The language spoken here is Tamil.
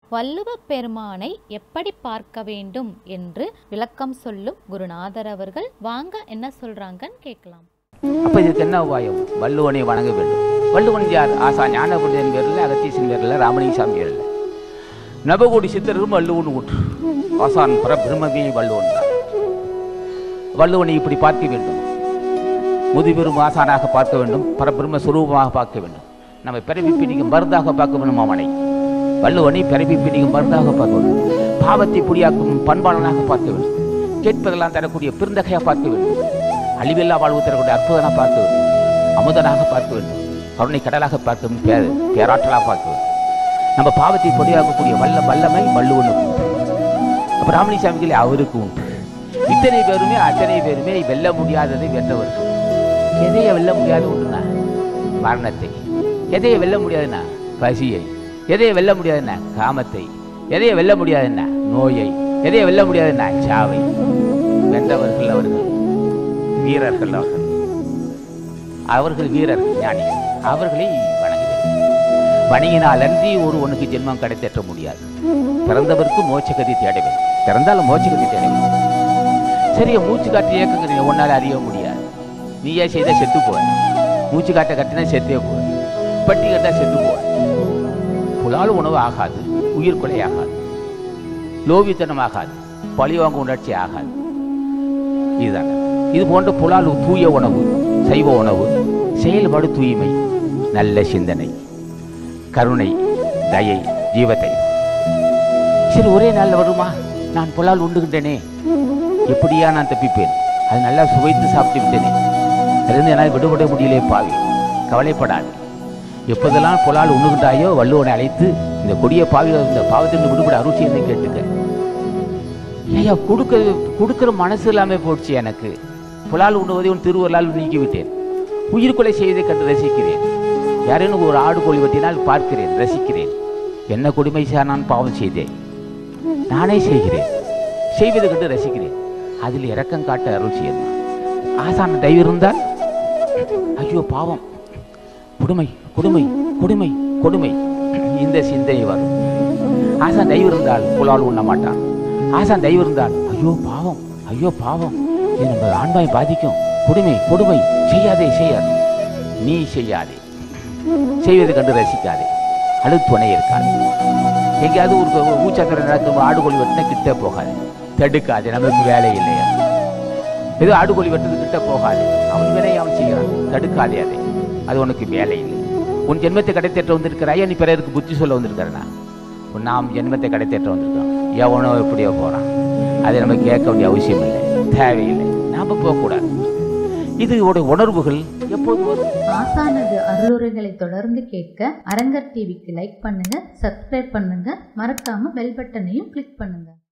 வள்ளுவ பெருமானை எப்படி பார்க்க வேண்டும் என்று விளக்கம் சொல்லும் குருநாதர் அவர்கள் வாங்க என்ன சொல்றாங்கன்னு கேட்கலாம் அப்போ இதுக்கு என்ன உபாயம் வள்ளுவனை வணங்க வேண்டும் வள்ளுவன் யார் ஆசா ஞானபுரியன் பேரில் அகத்தீசன் பேரில் ராமலிங்கசாமி பேரில் நவகோடி சித்தரும் வள்ளுவன் ஊற்று ஆசான் பரபிரமே வள்ளுவன் தான் வள்ளுவனை இப்படி பார்க்க வேண்டும் முதுபெரும் ஆசானாக பார்க்க வேண்டும் பரபிரம்ம சுரூபமாக பார்க்க வேண்டும் நம்ம பிறவி பிடிக்கும் மருந்தாக பார்க்க வேண்டும் அவனை வள்ளுவனை பிறவி பிடிக்கும் மருந்தாக பார்க்க வேண்டும் பாவத்தை புரியாக்கும் பண்பாளனாக பார்க்க வேண்டும் கேட்பதெல்லாம் தரக்கூடிய பெருந்தகையாக பார்க்க வேண்டும் அழிவில்லா வாழ்வு தரக்கூடிய அற்புதனாக பார்க்க வேண்டும் அமுதனாக பார்க்க வேண்டும் கருணை கடலாக பார்க்க வேண்டும் பேர் பேராற்றலாக பார்க்க வேண்டும் நம்ம பாவத்தை பொடியாக்கக்கூடிய வல்ல வல்லமை வள்ளுவனுக்கு உண்டு அப்போ ராமலிசாமிகளே அவருக்கு உண்டு இத்தனை பேருமே அத்தனை பேருமே வெல்ல முடியாததை வென்றவர்கள் எதையை வெல்ல முடியாது உண்டுனா மரணத்தை எதையை வெல்ல முடியாதுன்னா பசியை எதையை வெல்ல முடியாதுன்னா காமத்தை எதையை வெல்ல முடியாதுன்னா நோயை எதையை வெல்ல முடியாதுன்னா சாவை வென்றவர்கள் அவர்கள் வீரர்கள் அவர்கள் அவர்கள் வீரர் ஞானிகள் அவர்களை வணங்க வேண்டும் வணங்கினால் அன்றி ஒருவனுக்கு ஜென்மம் கிடைத்தேற்ற முடியாது பிறந்தவருக்கு மோட்சகதி தேட வேண்டும் பிறந்தாலும் மோட்சகதி தேட வேண்டும் சரியா மூச்சு காற்று இயக்கங்கிறீங்க உன்னால் அறிய முடியாது நீயே செய்த செத்து போவ மூச்சு காற்றை கட்டினா செத்தே போவ பட்டி கட்டா செத்து போவ புலால் உணவு ஆகாது உயிர் கொலை ஆகாது லோவித்தனம் ஆகாது பழிவாங்க உணர்ச்சி ஆகாது இதுதான் இது போன்ற புலால் தூய உணவு சைவ உணவு செயல்பாடு தூய்மை நல்ல சிந்தனை கருணை தயை ஜீவத்தை சரி ஒரே நாளில் வருமா நான் புலால் உண்டுகின்றேனே எப்படியா நான் தப்பிப்பேன் அது நல்லா சுவைத்து சாப்பிட்டு விட்டேனே அதிலிருந்து என்னால் விடுபட முடியலே பாவி கவலைப்படாது எப்போதெல்லாம் புலால் உண்ணுகின்றாயோ வள்ளுவனை அழைத்து இந்த கொடிய பாவி இந்த பாவத்திலிருந்து விடுபட அருள் செய்து கேட்டுக்க ஐயா கொடுக்க கொடுக்குற மனசு இல்லாமல் போச்சு எனக்கு புலால் உண்ணுவதை உன் திருவருளால் நீக்கி விட்டேன் உயிர்கொலை செய்வதை கண்டு ரசிக்கிறேன் யாரேனும் ஒரு ஆடு கோழி வெட்டினால் பார்க்கிறேன் ரசிக்கிறேன் என்ன கொடுமை சார் நான் பாவம் செய்தேன் நானே செய்கிறேன் செய்வதை கண்டு ரசிக்கிறேன் அதில் இரக்கம் காட்ட அருள் செய்யணும் ஆசான தயவு இருந்தால் ஐயோ பாவம் கொடுமை கொடுமை கொடுமை கொடுமை இந்த சிந்தனை வரும் ஆசான் தயவு இருந்தால் புலால் உண்ண மாட்டான் ஆசான் தயவு இருந்தால் ஐயோ பாவம் ஐயோ பாவம் இது நம்ம ஆண்பாய் பாதிக்கும் கொடுமை கொடுமை செய்யாதே செய்யாதே நீ செய்யாதே செய்வதை கண்டு ரசிக்காதே அழு துணை இருக்காது எங்கேயாவது ஒரு ஊச்சத்திர நடக்கும் ஆடுகோழி வெட்டினா கிட்ட போகாது தடுக்காது நமக்கு வேலை இல்லையா ஏதோ ஆடுகோழி வெட்டுறது கிட்ட போகாது அவன் வேலையை அவன் செய்கிறான் தடுக்காதே அதை அது உனக்கு வேலை இல்லை உன் ஜென்மத்தை கடைத்தேற்ற வந்திருக்கிறாயா நீ பிறருக்கு புத்தி சொல்ல வந்திருக்கிறனா நாம் ஜென்மத்தை கடைத்தேற்ற வந்திருக்கோம் எவனோ எப்படியோ போகிறான் அதை நம்ம கேட்க வேண்டிய அவசியம் இல்லை தேவையில்லை நாம் போகக்கூடாது இது உடைய உணர்வுகள் எப்போது வரும் ஆசானது அருளுரைகளை தொடர்ந்து கேட்க அரங்கர் டிவிக்கு லைக் பண்ணுங்க சப்ஸ்கிரைப் பண்ணுங்க மறக்காம பெல் பட்டனையும் கிளிக் பண்ணுங்க